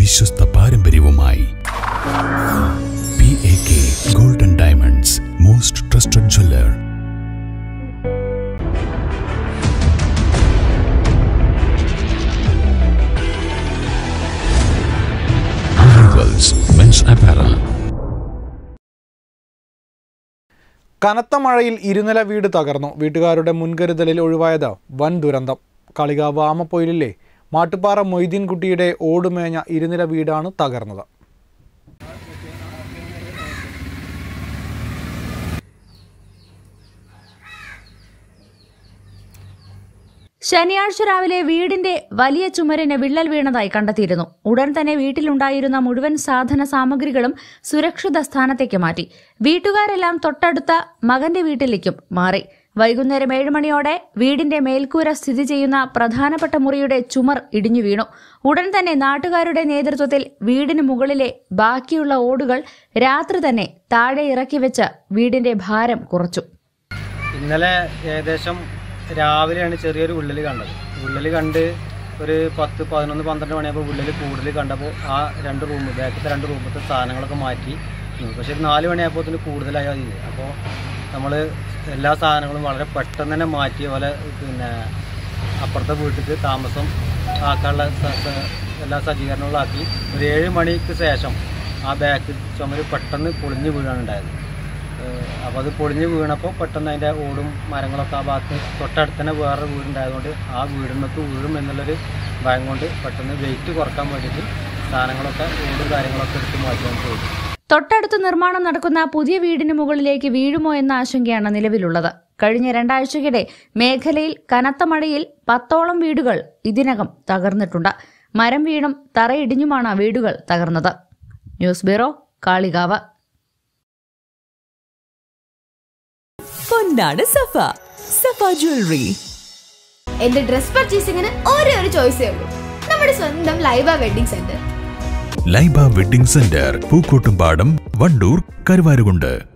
വിശ്വസ്ത പാരമ്പര്യവുമായി P A K golden diamonds most trusted jeweller men's apparel കനത്ത മഴയിൽ ഇരുനില വീട് തകർന്നു വീട്ടുകാരുടെ മുൻകരുതലിൽ ഒഴിവായത് വൻ ദുരന്തം കളികാവ് ആമപ്പൊയിലിലെ മാട്ടുപ്പാറ മൊയ്തീൻകുട്ടിയുടെ ഓടുമേഞ്ഞ ഇരുനില വീടാണ് തകർന്നത് ശനിയാഴ്ച രാവിലെ വീടിന്റെ വലിയ ചുമരിന് വിള്ളൽ വീണതായി കണ്ടെത്തിയിരുന്നു ഉടൻ തന്നെ വീട്ടിലുണ്ടായിരുന്ന മുഴുവൻ സാധന സാമഗ്രികളും സുരക്ഷിത സ്ഥാനത്തേക്ക് മാറ്റി വീട്ടുകാരെല്ലാം തൊട്ടടുത്ത മകന്റെ വീട്ടിലേക്കും മാറി വൈകുന്നേരം ഏഴ് മണിയോടെ വീടിന്റെ മേൽക്കൂര സ്ഥിതി ചെയ്യുന്ന പ്രധാനപ്പെട്ട മുറിയുടെ ചുമർ ഇടിഞ്ഞു വീണു ഉടൻ തന്നെ നാട്ടുകാരുടെ നേതൃത്വത്തിൽ വീടിന് മുകളിലെ ബാക്കിയുള്ള ഓടുകൾ രാത്രി തന്നെ താഴെ ഇറക്കി വെച്ച് വീടിന്റെ ഭാരം കുറച്ചു ഇന്നലെ ഏകദേശം രാവിലെയാണ് ചെറിയൊരു വിള്ളൽ കണ്ടത് വിള്ളൽ കണ്ട് ഒരു പത്ത് പതിനൊന്ന് പന്ത്രണ്ട് മണിയാകുമ്പോൾ വിള്ളൽ കൂടുതൽ കണ്ടപ്പോൾ ആ രണ്ട് റൂം ബാക്കത്തെ രണ്ട് റൂമത്തെ സാധനങ്ങളൊക്കെ മാറ്റി നിന്നു. പക്ഷേ ഒരു നാല് മണിയായപ്പോൾ തന്നെ കൂടുതലായി അത് ചെയ്തു അപ്പോൾ നമ്മൾ എല്ലാ സാധനങ്ങളും വളരെ പെട്ടെന്ന് തന്നെ മാറ്റിയ പോലെ പിന്നെ അപ്പുറത്തെ വീട്ടിലേക്ക് താമസം ആക്കാനുള്ള സ- സ- എല്ലാ സജ്ജീകരണങ്ങളും ആക്കി ഒരു ഏഴ് മണിക്ക് ശേഷം ആ ബാക്ക് ചുമര് പെട്ടെന്ന് പൊളിഞ്ഞ് വീഴാണ് ഉണ്ടായത് അപ്പോൾ അത് പൊളിഞ്ഞ് വീണപ്പോൾ പെട്ടെന്ന് അതിൻ്റെ ഓടും മരങ്ങളൊക്കെ ആ ഭാഗത്ത് തൊട്ടടുത്ത് തന്നെ വേറൊരു വീടുണ്ടായതുകൊണ്ട് ആ വീടിനൊക്കെ വീഴും എന്നുള്ളൊരു ഭയം കൊണ്ട് പെട്ടെന്ന് വെയിറ്റ് കുറക്കാൻ വേണ്ടിയിട്ട് സാധനങ്ങളൊക്കെ ഓടും കാര്യങ്ങളൊക്കെ എടുത്ത് മാറ്റാൻ പോയി തൊട്ടടുത്ത് നിർമ്മാണം നടക്കുന്ന പുതിയ വീടിന് മുകളിലേക്ക് വീഴുമോ എന്ന ആശങ്കയാണ് നിലവിലുള്ളത് കഴിഞ്ഞ രണ്ടാഴ്ചക്കിടെ മേഖലയിൽ കനത്ത മഴയിൽ പത്തോളം വീടുകൾ ഇതിനകം തകർന്നിട്ടുണ്ട് മരം വീണും തറയിടിഞ്ഞുമാണ് വീടുകൾ തകർന്നത് ന്യൂസ് ബ്യൂറോ കാളികാവ് പൊന്നാണ് സഫ സഫ ജ്വല്ലറി എന്റെ ഡ്രസ് പർച്ചേസിംഗിന് ഒരേ ഒരു ചോയ്സേ ഉള്ളൂ നമ്മുടെ സ്വന്തം Laiba wedding centre Laiba wedding centre Pookkottumpadam Wandoor Karuvarakundu